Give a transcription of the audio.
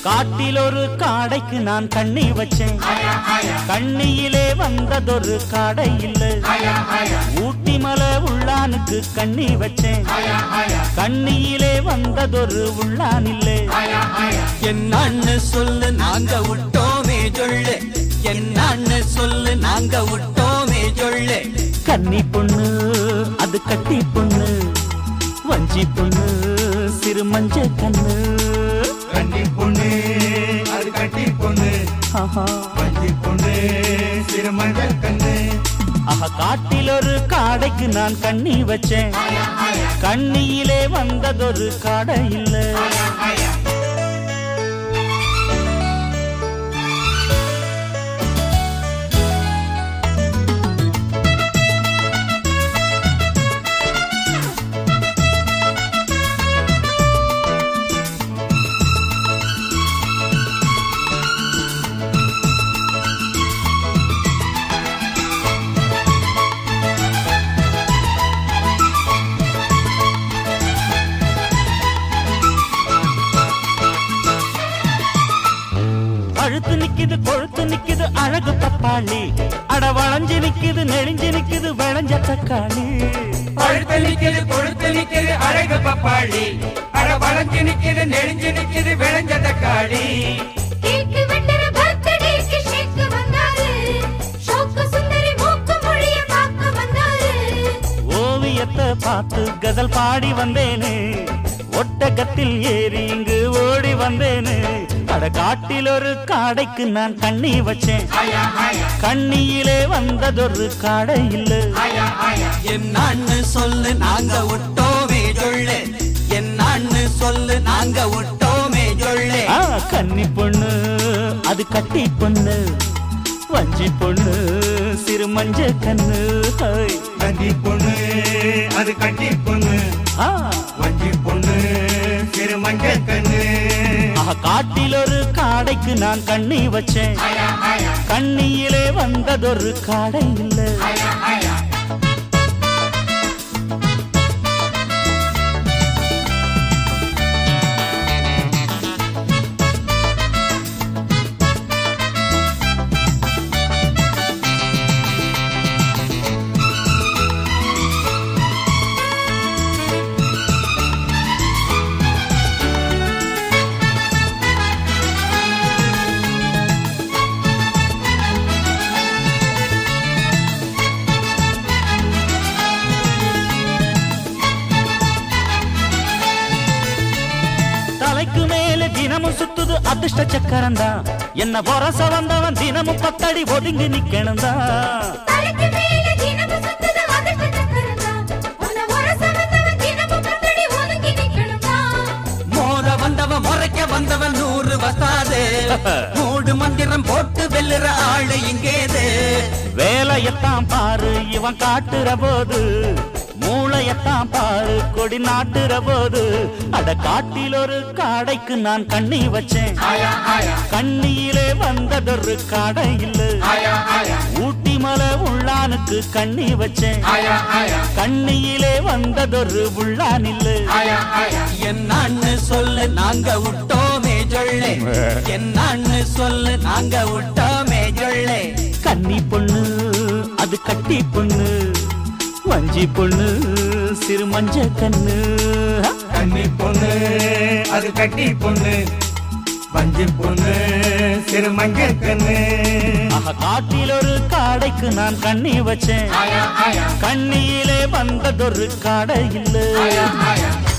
காட்டில் ஒரு காடைக்கு நான் கண்ணி வச்சேன் கண்ணியிலே வந்ததொரு காடை இல்ல ஊட்டி மலை உள்ளானுக்கு கண்ணி வச்சேன் கண்ணியிலே வந்ததொரு உள்ளான் இல்லை என்னன்னு சொல்லு நாங்க விட்டோமே சொல்லு என்னன்னு சொல்லு நாங்க விட்டோமே சொல்லு கன்னி பொண்ணு அது கட்டி பொண்ணு வஞ்சி பொண்ணு சிறு மஞ்ச கண்ணு கண்டி பொண்ணு அது கட்டி பொண்ணு ஆஹா வஞ்சி பொண்ணு சிறு மஞ்சள் கண்ணு ஆஹா காட்டில் ஒரு காடைக்கு நான் கண்ணி வச்சேன் கண்ணியிலே வந்ததொரு காடை இல்ல அழுத்து நிக்குது கொழுத்து நிக்குது அழகு பப்பாளி அட வளைஞ்சு நிக்குது நெளிஞ்சு நிக்குது விளைஞ்ச தக்காளி பழுத்து நிக்குது கொழுத்து நிக்குது அழகு பப்பாளி அட வளைஞ்சு நிக்குது நெளிஞ்சு நிக்குது விளைஞ்ச தக்காளி கேக்கு வெட்டற பர்த்டேக்கு ஷேக் வந்தாரு ஷோக்கு சுந்தரி மூக்கு மொழிய பார்க்க வந்தாரு ஓவியத்தை பார்த்து கதல் பாடி வந்தேனே ஒட்டகத்தில் ஏறி இங்கு ஓடி வந்தேனே அட காட்டில் ஒரு காடைக்கு நான் கண்ணி வச்சேன் கண்ணியிலே வந்ததொரு காடை இல்ல என்னன்னு சொல்லு நாங்க விட்டோமே சொல்லு என்னன்னு சொல்லு நாங்க விட்டோமே சொல்லு ஆ கன்னி பொண்ணு அது கட்டி பொண்ணு வஞ்சி பொண்ணு சிறு மஞ்ச கண்ணு ஹை. கண்டி பொண்ணு அது கட்டி பொண்ணு ஆ வஞ்சி பொண்ணு சிறு மஞ்சள் கண்ணு ஆஹா, காட்டில் ஒரு காடைக்கு நான் கண்ணி வச்சேன் கண்ணியிலே வந்ததொரு காடை இல்ல தலைக்கு மேல தினமும் சுத்துது அதிர்ஷ்ட சக்கரம் தான் என்ன பொரச வந்தவன் தினமும் பத்தடி ஒதுங்கி நிக்கணும் தான் தலைக்கு மேல தினமும் சுத்துது அதிர்ஷ்ட சக்கரம்தான். உன்னை உரச வந்தவன் தினமும் பத்தடி ஒதுங்கி நிக்கணும்தான். மோத வந்தவன் முறைக்க வந்தவன் நூறு வசாது மூடு மந்திரம் போட்டு வெல்லுற ஆளு இங்கேது வேலையத்தான் பாரு இவன் காட்டுற போது மூளையத்தான் பாரு கொடி நாட்டுற போது அட காட்டில் ஒரு காடைக்கு நான் கண்ணி வச்சேன் கண்ணியிலே வந்ததொரு காடை இல்ல ஊட்டி மலை உள்ளானுக்கு கண்ணி வச்சேன் கண்ணியிலே வந்ததொரு உள்ளான் இல்ல என்னன்னு சொல்லு நாங்க விட்டோமே சொல்லு என்னன்னு சொல்லு நாங்க விட்டோமே சொல்லு கன்னி பொண்ணு அது கட்டி பொண்ணு வஞ்சி பொண்ணு சிறு மஞ்ச கண்ணு கண்ணி பொண்ணு அது கட்டி பொண்ணு வஞ்சி பொண்ணு சிறு மஞ்சள் கண்ணு ஆஹா, காட்டில் ஒரு காடைக்கு நான் கண்ணி வச்சேன் கண்ணியிலே வந்ததொரு காடை இல்லை